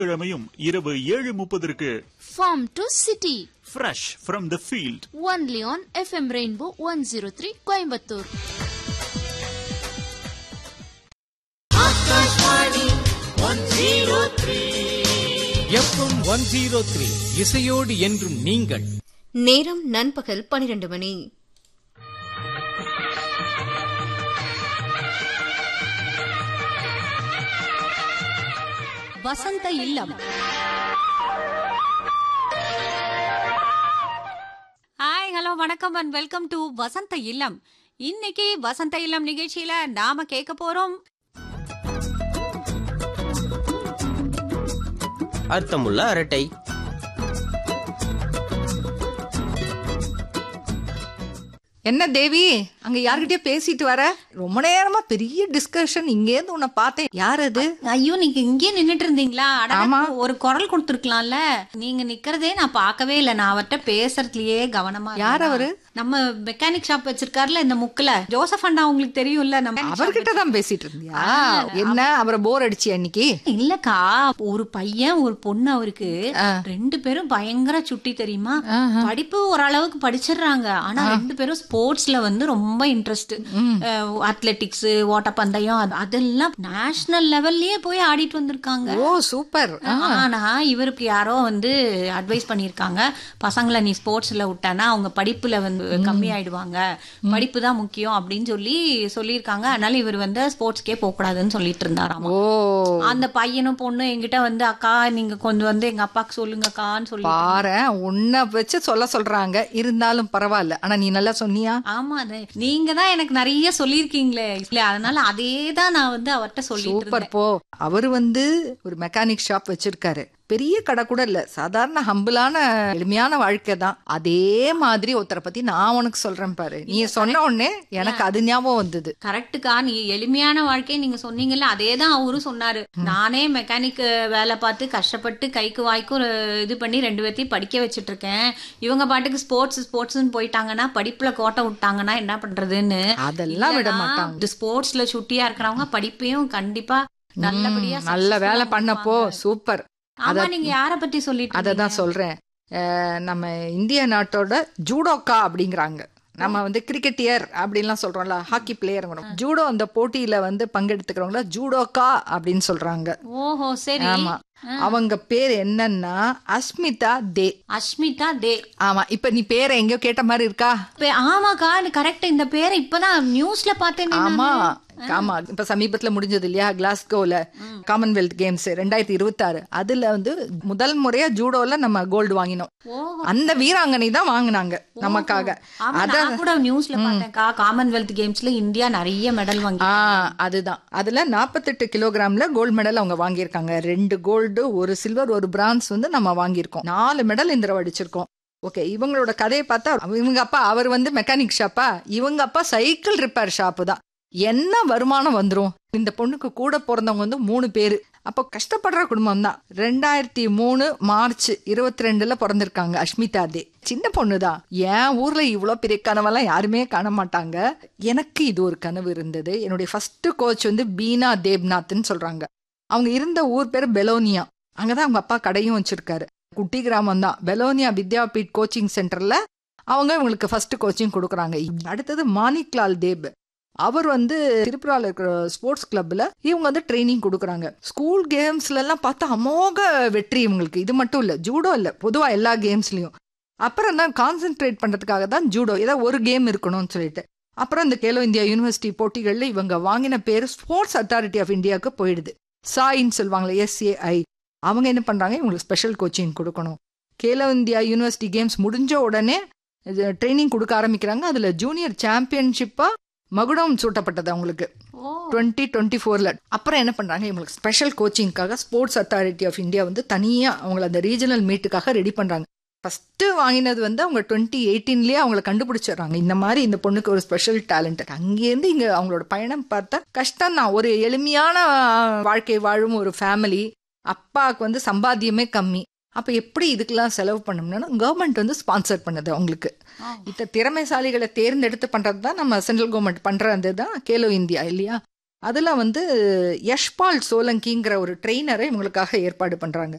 கிழமையும் இரவு ஏழு முப்பதற்கு Farm to City. Fresh from the field Only on FM Rainbow 103 Coimbatore. FM one zero three இசையோடு என்றும் நீங்கள் நேரம் நண்பகல் பனிரெண்டு மணி வசந்த இல்லம் ஹாய் ஹலோ வணக்கம் அண்ட் வெல்கம் டு வசந்த இல்லம் இன்னைக்கு வசந்த இல்லம் நிகழ்ச்சியில நாம கேட்க போறோம் அர்த்தமுள்ள அரட்டை என்ன தேவி அங்க யார்கிட்டயோ பேசிட்டு வர ரொம்ப நேரமா பெரிய டிஸ்கஷன் இங்கேருந்து உன்னை பார்த்தேன் யார் அது ஐயோ நீங்க இங்கேயே நின்னுட்டு இருந்தீங்களா அட, ஆமா. ஒரு குரல் கொடுத்துருக்கலாம்ல நீங்க நிக்கிறதே நான் பார்க்கவே இல்லை நான் அவர்கிட்ட பேசுறதுலயே கவனமா யார் இருந்தேன். அவரு? நம்ம மெக்கானிக் ஷாப் வச்சிருக்காருல இந்த முக்குல ஜோசப் அண்ணா உங்களுக்கு தெரியும்ல நம்ம அவர்கிட்ட தான் பேசிட்டு இருந்தியா என்ன அவரை போர் அடிச்சு அன்னைக்கு இல்லக்கா ஒரு பையன் ஒரு பொண்ணு அவருக்கு ரெண்டு பேரும் பயங்கர சுட்டி தெரியுமா படிப்பு ஓரளவுக்கு படிச்சிடுறாங்க ஆனா ரெண்டு பேரும் ஸ்போர்ட்ஸ்ல வந்து ரொம்ப இன்ட்ரெஸ்ட் அத்லெட்டிக்ஸ் ஓட்டப்பந்தயம் அது- அதெல்லாம் நேஷனல் லெவல்லயே போய் ஆடிட்டு வந்திருக்காங்க ஓ சூப்பர் ஆனா இவருக்கு யாரோ வந்து அட்வைஸ் பண்ணிருக்காங்க பசங்களை நீ ஸ்போர்ட்ஸ்ல விட்டானா அவங்க படிப்புல வந்து கம்மி ஆயிடுவாங்க படிப்பு தான் முக்கியம் அப்படின்னு சொல்லி சொல்லியிருக்காங்க அதனால இவர் வந்து ஸ்போர்ட்ஸ்க்கே போக கூடாதுன்னு சொல்லிட்டு இருந்தாராம் ஓ அந்த பையனும் பொண்ணு என்கிட்ட வந்து அக்கா நீங்க கொஞ்சம் வந்து எங்க அப்பாக்கு சொல்லுங்கக்கான்னு சொல்லி பாரு உன்னை வச்சு சொல்ல சொல்றாங்க இருந்தாலும் பரவாயில்ல ஆனா நீ நல்லா சொன்னியா ஆமா அது நீங்க தான் எனக்கு நிறைய சொல்லியிருக்கீங்களே இல்ல அதனால அதே தான் நான் வந்து அவர்கிட்ட சொல்லிட்டு சூப்பர் இருந்தேன் போ அவர் வந்து ஒரு மெக்கானிக் ஷாப் வச்சிருக்காரு பெரிய கடை கூட இல்ல சாதாரண ஹம்பிளான எளிமையான வாழ்க்கை தான் அதே மாதிரி ஒருத்தரை பத்தி நான் உனக்கு சொல்றேன் பாரு நீ சொன்ன உடனே எனக்கு அது ஞாபகம் வந்தது கரெக்டுக்கா நீ எளிமையான வாழ்க்கையை நீங்க சொன்னீங்கல்ல அதே தான் அவரும் சொன்னாரு நானே மெக்கானிக் வேலை பார்த்து கஷ்டப்பட்டு கைக்கு வாய்க்கும் ஒரு இது பண்ணி ரெண்டு பேர்த்தையும் படிக்க வச்சிட்டு இருக்கேன் இவங்க பாட்டுக்கு ஸ்போர்ட்ஸ் ஸ்போர்ட்ஸ்னு போயிட்டாங்கன்னா படிப்புல கோட்டை விட்டாங்கன்னா என்ன பண்றதுன்னு அதெல்லாம் விட இல்லனா, மாட்டாங்க இந்த ஸ்போர்ட்ஸ்ல சுட்டியா இருக்கிறவங்க படிப்பையும் கண்டிப்பா நல்லபடியா ம், நல்ல successful-ஆ வேலை பண்ணப்போ பண்ணுவாங்க. சூப்பர் ஆமா நீங்க யார பத்தி சொல்லிட்டு அதை தான் இருந்தீங்க? சொல்றேன் அஹ், நம்ம இந்திய நாட்டோட ஜூடோக்கா அப்படிங்கிறாங்க நம்ம வந்து கிரிக்கெட்டியர் அப்படின்லாம் சொல்றோம்ல ஹாக்கி பிளேயர் ஜூடோ அந்த போட்டியில வந்து பங்கெடுத்துக்கிறவங்கள ஜூடோக்கா அப்படின்னு சொல்றாங்க ஓஹோ சரி ஆமா அவங்க பேர் என்னன்னா அஸ்மிதா தே அஷ்மிதா தே ஆமா இப்ப நீ பேரை எங்கேயோ கேட்ட மாதிரி இருக்கா பே- ஆமாக்கா கரெக்ட் இந்த பேரை இப்பதான் நியூஸ்ல பார்த்தேன் ஆமா ஆமா இப்ப சமீபத்துல முடிஞ்சது இல்லையா கிளாஸ்கோல காமன்வெல்த் கேம்ஸ் ரெண்டாயிரத்தி இருபத்தி ஆறு அதுல வந்து முதல் முறையா ஜூடோல நம்ம கோல்டு வாங்கினோம் ஓஹோ அந்த வீராங்கனை தான் வாங்கினாங்க நமக்காக ஆமா அத நான் கூட நியூஸ்ல பார்த்தேன்க்கா காமன்வெல்த் கேம்ஸ்ல இந்தியா நிறைய மெடல் வாங்கி ஆ அதுதான் அதுல நாற்பத்தெட்டு கிலோகிராம்ல கோல்டு மெடல் அவங்க வாங்கியிருக்காங்க ரெண்டு கோல்டு ஒரு சில்வர் ஒரு பிரான்ஸ் வந்து நம்ம வாங்கியிருக்கோம் நாலு மெடல் இந்த தடவை அடிச்சிருக்கோம் ஓகே இவங்களோட கதையை பார்த்தா இவங்க அப்பா அவர் வந்து மெக்கானிக் ஷாப்பா இவங்க அப்பா சைக்கிள் ரிப்பேர் ஷாப்பு தான் என்ன வருமானம் வந்துரும் இந்த பொண்ணுக்கு கூட பிறந்தவங்க வந்து மூணு பேரு அப்போ கஷ்டப்படுற குடும்பம் தான் ரெண்டாயிரத்தி மூணு மார்ச் இருபத்தி ரெண்டுல பிறந்திருக்காங்க அஷ்மிதா தே சின்ன பொண்ணு தான் என் ஊர்ல இவ்வளோ பெரிய கனவெல்லாம் யாருமே காண மாட்டாங்க எனக்கு இது ஒரு கனவு இருந்தது என்னுடைய ஃபர்ஸ்ட் கோச் வந்து பீனா தேவ்நாத்னு சொல்றாங்க அவங்க இருந்த ஊர் பேர் பெலோனியா அங்கதான் அவங்க அப்பா கடையும் வச்சிருக்காரு குட்டி கிராமம் தான் பெலோனியா வித்யாபீட் கோச்சிங் சென்டர்ல அவங்க இவங்களுக்கு ஃபர்ஸ்ட் கோச்சிங் கொடுக்குறாங்க அடுத்தது மாணிக்லால் தேப் அவர் வந்து திரிபுரால இருக்கிற ஸ்போர்ட்ஸ் கிளப்ல இவங்க வந்து ட்ரைனிங் கொடுக்குறாங்க ஸ்கூல் கேம்ஸ்ல எல்லாம் பார்த்தா அமோக வெற்றி இவங்களுக்கு இது மட்டும் இல்ல ஜூடோ இல்ல பொதுவா எல்லா கேம்ஸ்லயும் அப்புறம் தான் கான்சென்ட்ரேட் பண்றதுக்காக தான் ஜூடோ ஏதோ ஒரு கேம் இருக்கணும்னு சொல்லிட்டு அப்புறம் இந்த கேலோ இந்தியா யூனிவர்சிட்டி போட்டிகள்ல இவங்க வாங்கின பேர் ஸ்போர்ட்ஸ் அத்தாரிட்டி ஆஃப் இந்தியாவுக்கு போயிடுது சாயின்னு சொல்லுவாங்களே எஸ்ஏஐ அவங்க என்ன பண்றாங்க இவங்களுக்கு ஸ்பெஷல் கோச்சிங் கொடுக்கணும் கேலோ இந்தியா யூனிவர்சிட்டி கேம்ஸ் முடிஞ்ச உடனே ட்ரைனிங் கொடுக்க ஆரம்பிக்கிறாங்க அதுல ஜூனியர் சாம்பியன்ஷிப்பா மகுடம் சூட்டப்பட்டது அவங்களுக்கு டுவெண்ட்டி டுவெண்ட்டி ஃபோரில் அப்புறம் என்ன பண்ணுறாங்க இவங்களுக்கு ஸ்பெஷல் கோச்சிங்காக ஸ்போர்ட்ஸ் அத்தாரிட்டி ஆஃப் இந்தியா வந்து தனியாக அவங்கள அந்த ரீஜனல் மீட்டுக்காக ரெடி பண்ணுறாங்க ஃபஸ்ட்டு வாங்கினது வந்து அவங்க டுவெண்ட்டி எயிட்டீன்லேயே அவங்கள கண்டுபிடிச்சிடுறாங்க இந்த மாதிரி இந்த பொண்ணுக்கு ஒரு ஸ்பெஷல் டேலண்ட் அங்கேருந்து இங்கே அவங்களோட பயணம் பார்த்தா கஷ்டம் தான் ஒரு எளிமையான வாழ்க்கை வாழும் ஒரு ஃபேமிலி அப்பாவுக்கு வந்து சம்பாத்தியமே கம்மி அப்ப எப்படி இதுக்கெல்லாம் செலவு பண்ணணும்னா கவர்மெண்ட் வந்து ஸ்பான்சர் பண்ணுது அவங்களுக்கு இந்த திறமைசாலிகளை தேர்ந்தெடுத்து பண்றது தான் நம்ம சென்ட்ரல் கவர்மெண்ட் பண்றது தான் கேலோ இந்தியா இல்லையா அதுல வந்து யஷ்பால் சோலங்கிங்கிற ஒரு ட்ரெயினரை இவங்களுக்காக ஏற்பாடு பண்றாங்க